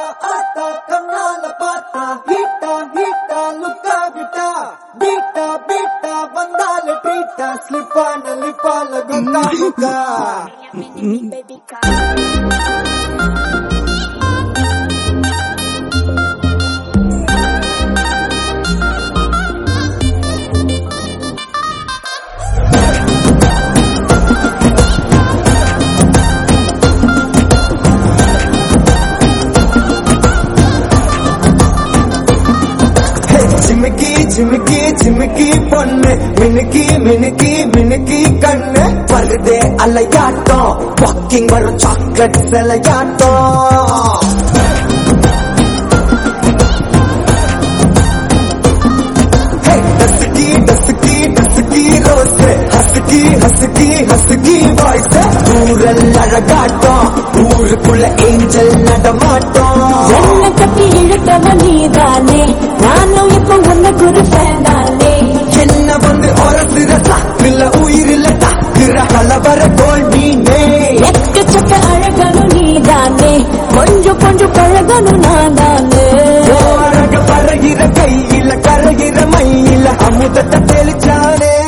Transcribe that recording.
ஆத்தா கண்ணால பார்த்தா ஹீட்டா ஹீட்டா லுக்கா விட்டா பீட்டா பீட்டா வந்தால ட்ரீட்டா ஸ்லிப்பான லிப்பால குக்கா குக்கா baby car. ஜிமிக்கி ஜிமிக்கி ஜிமிக்கி பொண்ணு மினுக்கி மினுக்கி மினுக்கி கண்ணு வருதே அலையாட்டம் வாக்கிங் வரும் சாக்லேட் சிலையாட்டம் dusky dusky dusky rose husky husky husky voice ஊரல் அழகாட்டம் ஊருக்குள்ள ஏஞ்சல் நடமாட்டம் என்ன கட்டி இழுத்தவ நீதானே நானும் இப்ப உன்ன குரு தானே என்ன வந்து ஒரசுற சாக்குல உயிரில தாக்குற கலவர கோல் நீனே எக்கச்சக்க அழகனும் நீதானே கொஞ்சம் கொஞ்சம் பழகனும் நான் தானே அழக பறகிற கையில கரைகிற மயில அமுதத்தை தெளிச்சானே